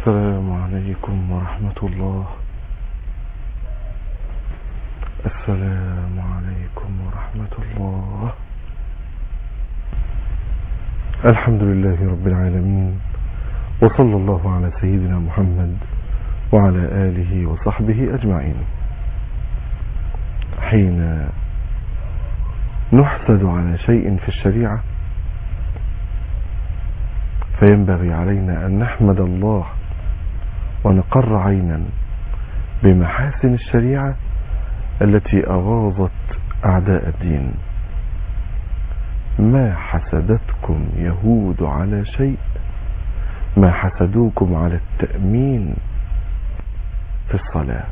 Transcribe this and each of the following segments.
السلام عليكم ورحمة الله السلام عليكم ورحمة الله الحمد لله رب العالمين وصلى الله على سيدنا محمد وعلى آله وصحبه أجمعين حين نحسد على شيء في الشريعة فينبغي علينا أن نحمد الله ونقر عينا بمحاسن الشريعة التي أغاظت أعداء الدين ما حسدتكم يهود على شيء ما حسدوكم على التأمين في الصلاة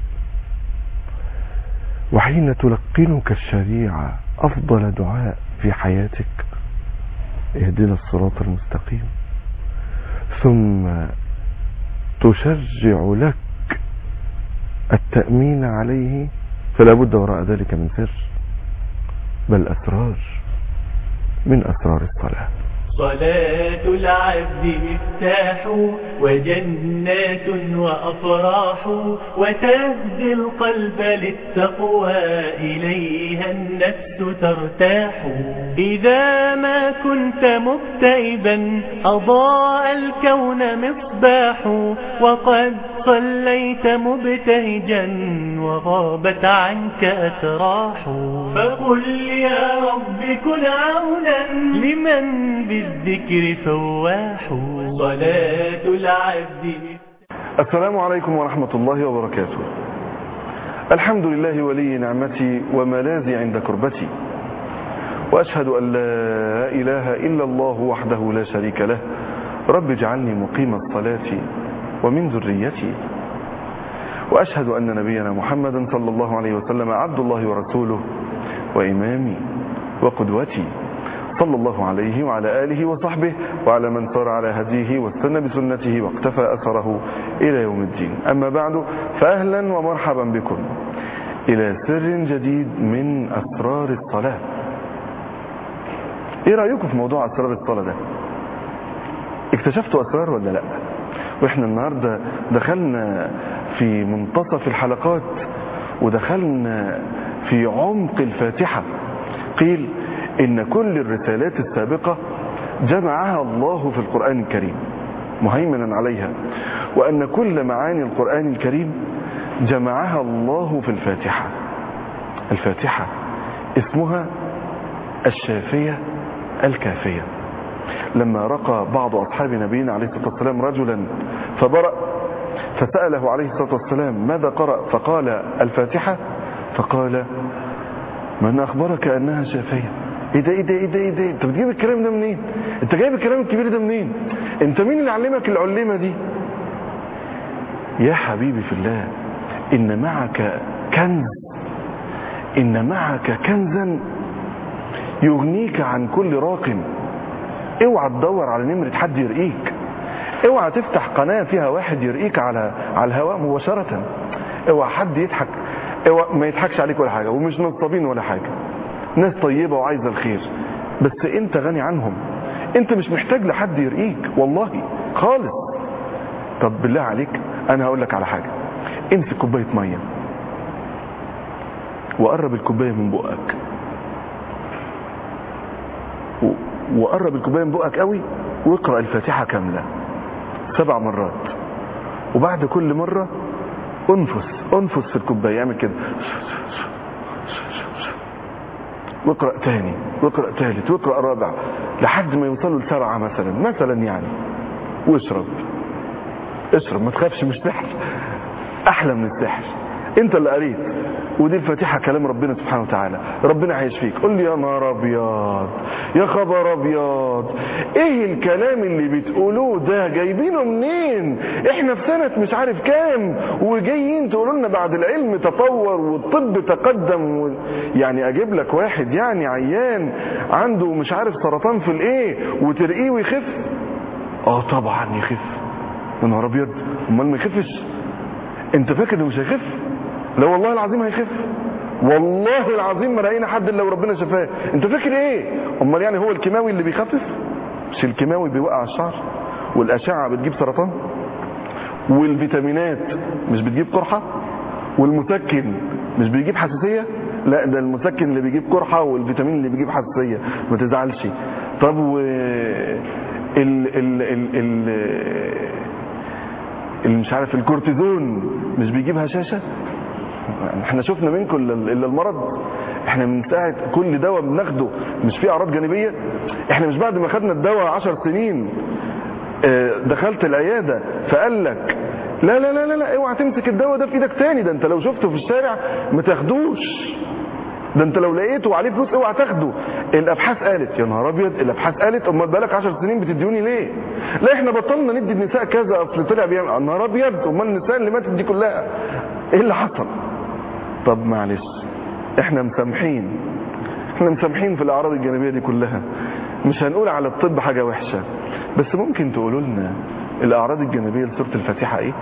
وحين تلقنك الشريعة أفضل دعاء في حياتك اهدنا الصراط المستقيم ثم تشجع لك التأمين عليه فلا بد وراء ذلك من سر بل أسرار من أسرار الصلاة صلاة العبد مفتاح وجنات وأفراح وتهدي القلب للتقوى إليها النفس ترتاح إذا ما كنت مكتئبا أضاء الكون مصباح وقد صليت مبتهجا وغابت عنك أتراح فقل يا رب كن عونا لمن بالذكر فواح صلاة العبد السلام عليكم ورحمة الله وبركاته الحمد لله ولي نعمتي وملاذي عند كربتي وأشهد أن لا إله إلا الله وحده لا شريك له رب اجعلني مقيم الصلاة ومن ذريتي وأشهد أن نبينا محمدا صلى الله عليه وسلم عبد الله ورسوله وإمامي وقدوتي صلى الله عليه وعلى آله وصحبه وعلى من سار على هديه واستنى بسنته واقتفى أثره إلى يوم الدين أما بعد فأهلا ومرحبا بكم إلى سر جديد من أسرار الصلاة إيه رأيكم في موضوع أسرار الصلاة ده اكتشفتوا أسرار ولا لا وإحنا النهاردة دخلنا في منتصف الحلقات ودخلنا في عمق الفاتحة قيل إن كل الرسالات السابقة جمعها الله في القرآن الكريم مهيمنا عليها وأن كل معاني القرآن الكريم جمعها الله في الفاتحة الفاتحة اسمها الشافية الكافية لما رقى بعض أصحاب نبينا عليه الصلاة والسلام رجلا فبرأ فسأله عليه الصلاة والسلام ماذا قرأ فقال الفاتحة فقال من أخبرك أنها شافية ايه ده ايه ده ايه ده ايه ده انت بتجيب الكلام ده منين انت جايب الكلام الكبير ده منين انت مين اللي علمك العلمة دي يا حبيبي في الله ان معك كنز ان معك كنزا يغنيك عن كل راق اوعى تدور على نمرة حد يرقيك اوعى تفتح قناة فيها واحد يرقيك على على الهواء مباشرة اوعى حد يضحك اوعى ما يضحكش عليك ولا حاجة ومش نصابين ولا حاجة ناس طيبة وعايزة الخير بس انت غني عنهم انت مش محتاج لحد يرقيك والله خالص طب بالله عليك انا هقول لك على حاجة امسك كوباية مية وقرب الكوباية من بقك وقرب الكوباية من بقك قوي واقرأ الفاتحة كاملة سبع مرات وبعد كل مرة انفس انفس في الكوباية اعمل كده واقرأ تاني واقرأ تالت واقرأ رابع لحد ما يوصلوا لسبعة مثلا مثلا يعني واشرب اشرب ما تخافش مش سحر احلى من السحر انت اللي قريت ودي الفاتحة كلام ربنا سبحانه وتعالى ربنا عايش فيك قول لي يا نهار ابيض يا خبر ابيض ايه الكلام اللي بتقولوه ده جايبينه منين احنا في سنة مش عارف كام وجايين تقولوا لنا بعد العلم تطور والطب تقدم و... يعني اجيب لك واحد يعني عيان عنده مش عارف سرطان في الايه وترقيه ويخف اه طبعا يخف يا نهار ابيض امال ما يخفش انت فاكر انه مش هيخف لا والله العظيم هيخف والله العظيم ما لقينا حد الا وربنا شفاه انت فاكر ايه امال يعني هو الكيماوي اللي بيخفف مش الكيماوي بيوقع الشعر والاشعه بتجيب سرطان والفيتامينات مش بتجيب قرحة والمسكن مش بيجيب حساسية لا ده المسكن اللي بيجيب قرحة والفيتامين اللي بيجيب حساسية ما تزعلش طب و ال ال ال ال اللي مش عارف الكورتيزون مش بيجيب هشاشة احنا شفنا منكم الا إلا المرض احنا من ساعة كل دواء بناخده مش فيه اعراض جانبية احنا مش بعد ما خدنا الدواء عشر سنين اه، دخلت العيادة فقال لك لا لا لا لا لا اوعى تمسك الدواء ده في ايدك تاني ده انت لو شفته في الشارع ما تاخدوش ده انت لو لقيته وعليه فلوس اوعى تاخده الابحاث قالت يا نهار ابيض الابحاث قالت امال بقالك 10 سنين بتديوني ليه لا احنا بطلنا ندي النساء كذا اصل طلع بيعمل يا نهار ابيض امال النساء اللي ماتت دي كلها ايه اللي حصل طب معلش احنا مسامحين احنا مسامحين في الاعراض الجانبيه دي كلها مش هنقول على الطب حاجه وحشه بس ممكن تقولوا لنا الاعراض الجانبيه لسوره الفاتحه ايه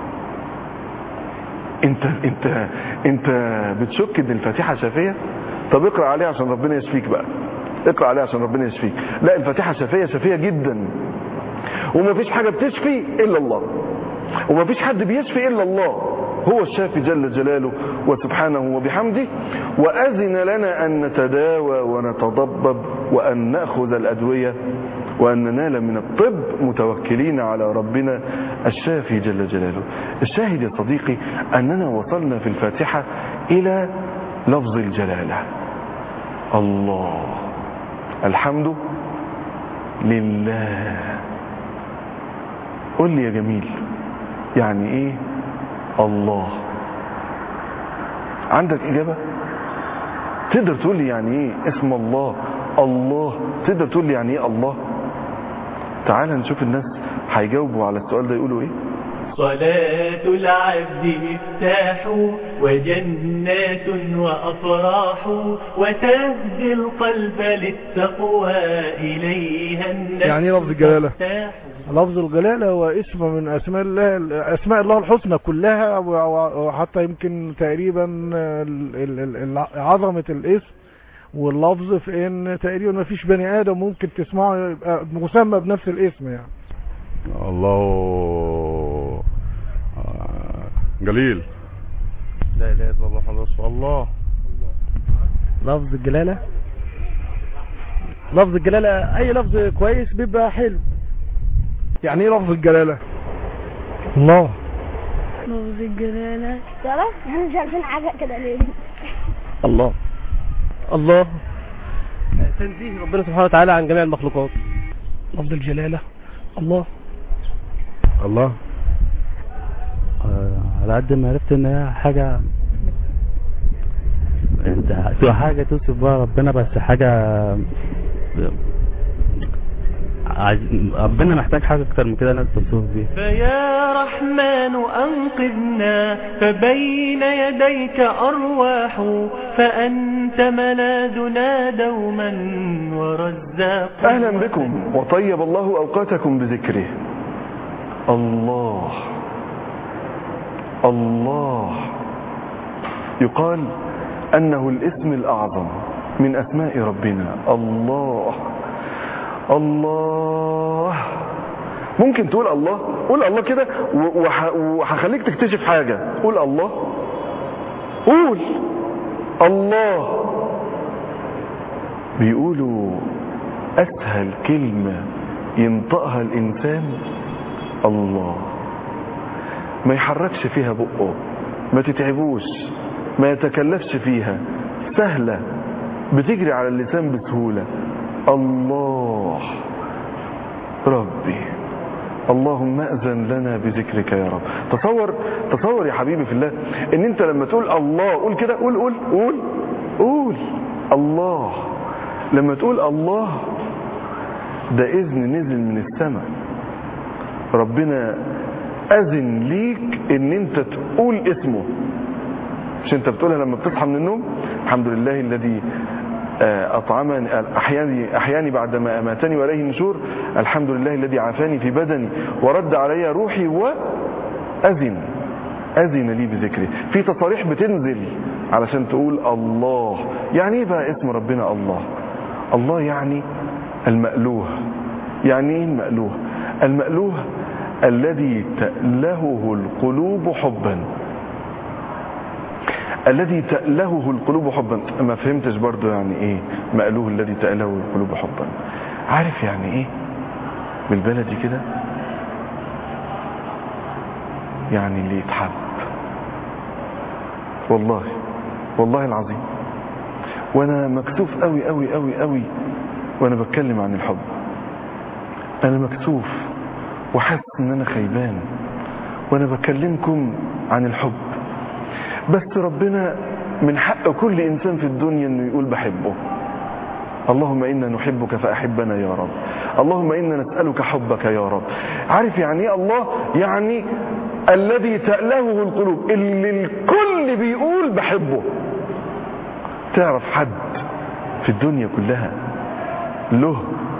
انت انت انت بتشك ان الفاتحه شافيه طب اقرا عليها عشان ربنا يشفيك بقى اقرا عليها عشان ربنا يشفيك لا الفاتحه شافيه شافيه جدا ومفيش حاجه بتشفي الا الله ومفيش حد بيشفي الا الله هو الشافي جل جلاله وسبحانه وبحمده وأذن لنا أن نتداوى ونتضبب وأن نأخذ الأدوية وأن ننال من الطب متوكلين على ربنا الشافي جل جلاله الشاهد يا صديقي أننا وصلنا في الفاتحة إلى لفظ الجلالة الله الحمد لله قل لي يا جميل يعني ايه الله عندك اجابة تقدر تقول لي يعني ايه اسم الله الله تقدر تقول لي يعني ايه الله تعال نشوف الناس هيجاوبوا على السؤال ده يقولوا ايه صلاة العبد مفتاح وجنات وأفراح وتهدي القلب للتقوى إليها النفس يعني إيه لفظ الجلالة؟ تفتاح. لفظ الجلالة هو اسم من أسماء الله أسماء الله الحسنى كلها و- وحتى يمكن تقريبا ال- ال- ال- ال- عظمة الاسم واللفظ في ان تقريبا ما فيش بني ادم ممكن تسمعه يبقى مسمى بنفس الاسم يعني الله آه، جليل لا اله الا الله محمد رسول الله لفظ الجلالة لفظ الجلالة اي لفظ كويس بيبقى حلو يعني ايه لفظ الجلالة الله لفظ الجلالة تعرف احنا مش عارفين حاجة كده ليه الله الله تنزيه ربنا سبحانه وتعالى عن جميع المخلوقات لفظ الجلالة الله الله آه، على قد ما عرفت ان هي حاجة انت تبقى حاجة توصف بها ربنا بس حاجة عايز ربنا محتاج حاجة اكتر من كده انك توصف بيها فيا رحمن أنقذنا فبين يديك أرواح فأنت ملاذنا دوما ورزاق اهلا بكم وطيب الله اوقاتكم بذكره الله الله يقال انه الاسم الاعظم من اسماء ربنا الله الله ممكن تقول الله قول الله كده و- وح- وهخليك تكتشف حاجة قول الله قول الله بيقولوا أسهل كلمة ينطقها الإنسان الله ما يحركش فيها بقه ما تتعبوش ما يتكلفش فيها سهلة بتجري على اللسان بسهولة الله ربي اللهم أذن لنا بذكرك يا رب تصور تصور يا حبيبي في الله ان انت لما تقول الله قول كده قول قول قول قول الله لما تقول الله ده اذن نزل من السماء ربنا اذن ليك ان انت تقول اسمه مش انت بتقولها لما بتصحى من النوم الحمد لله الذي آه، اطعمني احياني احياني بعدما اماتني واليه النشور الحمد لله الذي عافاني في بدني ورد علي روحي واذن اذن لي بذكره في تصاريح بتنزل علشان تقول الله يعني ايه بقى اسم ربنا الله الله يعني المألوه يعني ايه المألوه المألوه الذي تألهه القلوب حبا الذي تألهه القلوب حبا ما فهمتش برضو يعني ايه مألوه الذي تألهه القلوب حبا عارف يعني ايه بالبلدي كده يعني اللي يتحب والله والله العظيم وانا مكتوف قوي قوي قوي قوي وانا بتكلم عن الحب انا مكتوف وحاسس ان انا خيبان وانا بكلمكم عن الحب بس ربنا من حق كل انسان في الدنيا انه يقول بحبه اللهم انا نحبك فاحبنا يا رب اللهم انا نسالك حبك يا رب عارف يعني ايه الله يعني الذي تألهه القلوب اللي الكل بيقول بحبه تعرف حد في الدنيا كلها له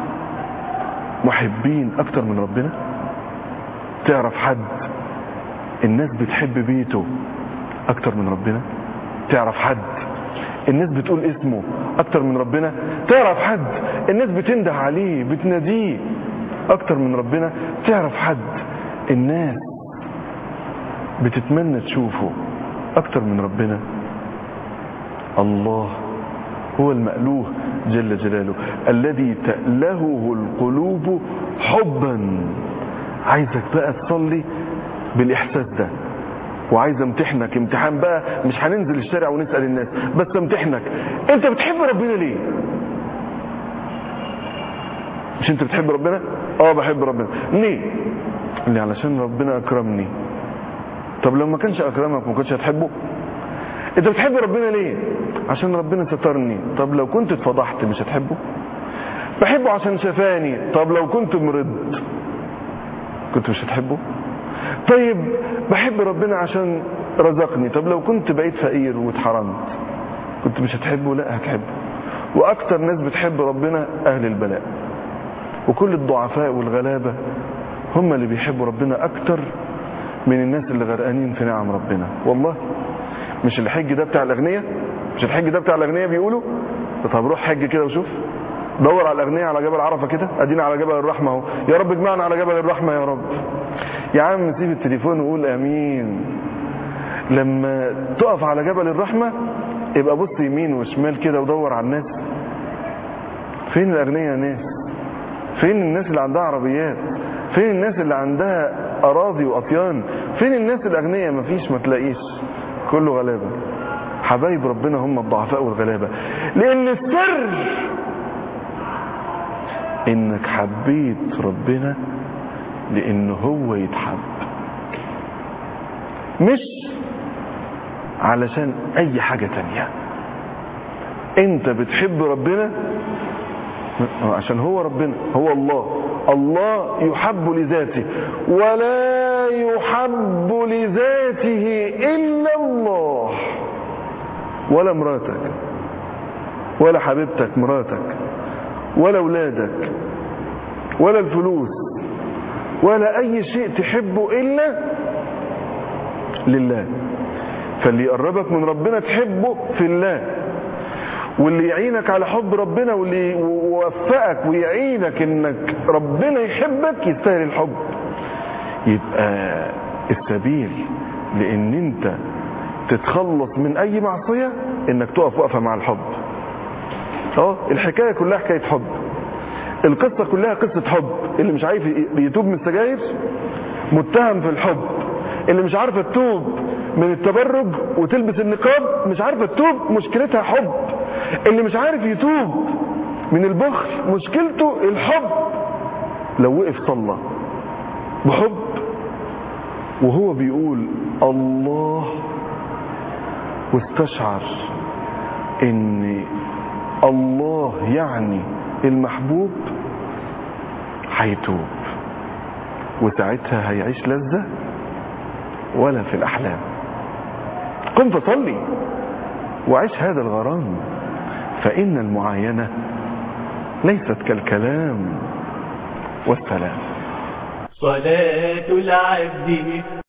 محبين اكتر من ربنا تعرف حد الناس بتحب بيته اكتر من ربنا تعرف حد الناس بتقول اسمه اكتر من ربنا تعرف حد الناس بتنده عليه بتناديه اكتر من ربنا تعرف حد الناس بتتمنى تشوفه اكتر من ربنا الله هو المألوه جل جلاله الذي تألهه القلوب حبا عايزك بقى تصلي بالإحساس ده وعايز امتحنك امتحان بقى مش هننزل الشارع ونسأل الناس بس امتحنك انت بتحب ربنا ليه مش انت بتحب ربنا اه بحب ربنا ليه ليه علشان ربنا اكرمني طب لو ما كانش اكرمك ما كنتش هتحبه انت بتحب ربنا ليه عشان ربنا سترني طب لو كنت اتفضحت مش هتحبه بحبه عشان شفاني طب لو كنت مرض كنت مش هتحبه طيب بحب ربنا عشان رزقني طب لو كنت بقيت فقير واتحرمت كنت مش هتحبه لا هتحبه واكتر ناس بتحب ربنا اهل البلاء وكل الضعفاء والغلابة هم اللي بيحبوا ربنا اكتر من الناس اللي غرقانين في نعم ربنا والله مش الحج ده بتاع الاغنياء مش الحج ده بتاع الاغنياء بيقولوا طب روح حج كده وشوف دور على الاغنياء على جبل عرفه كده ادينا على جبل الرحمه اهو يا رب اجمعنا على جبل الرحمه يا رب يا عم سيب التليفون وقول امين لما تقف على جبل الرحمه يبقى بص يمين وشمال كده ودور على الناس فين الاغنياء يا ناس فين الناس اللي عندها عربيات فين الناس اللي عندها اراضي واطيان فين الناس الاغنياء مفيش ما تلاقيش كله غلابه حبايب ربنا هم الضعفاء والغلابه لان السر انك حبيت ربنا لان هو يتحب مش علشان اي حاجة تانية انت بتحب ربنا عشان هو ربنا هو الله الله يحب لذاته ولا يحب لذاته الا الله ولا مراتك ولا حبيبتك مراتك ولا اولادك ولا الفلوس ولا اي شيء تحبه الا لله فاللي يقربك من ربنا تحبه في الله واللي يعينك على حب ربنا واللي يوفقك ويعينك انك ربنا يحبك يستاهل الحب يبقى السبيل لان انت تتخلص من اي معصية انك تقف وقفة مع الحب اه الحكاية كلها حكاية حب القصة كلها قصة حب اللي مش عارف يتوب من السجاير متهم في الحب اللي مش عارفة تتوب من التبرج وتلبس النقاب مش عارفة تتوب مشكلتها حب اللي مش عارف يتوب من البخل مشكلته الحب لو وقف صلى بحب وهو بيقول الله واستشعر ان الله يعني المحبوب هيتوب وساعتها هيعيش لذة ولا في الأحلام قم فصلي وعيش هذا الغرام فإن المعاينة ليست كالكلام والسلام صلاة العبد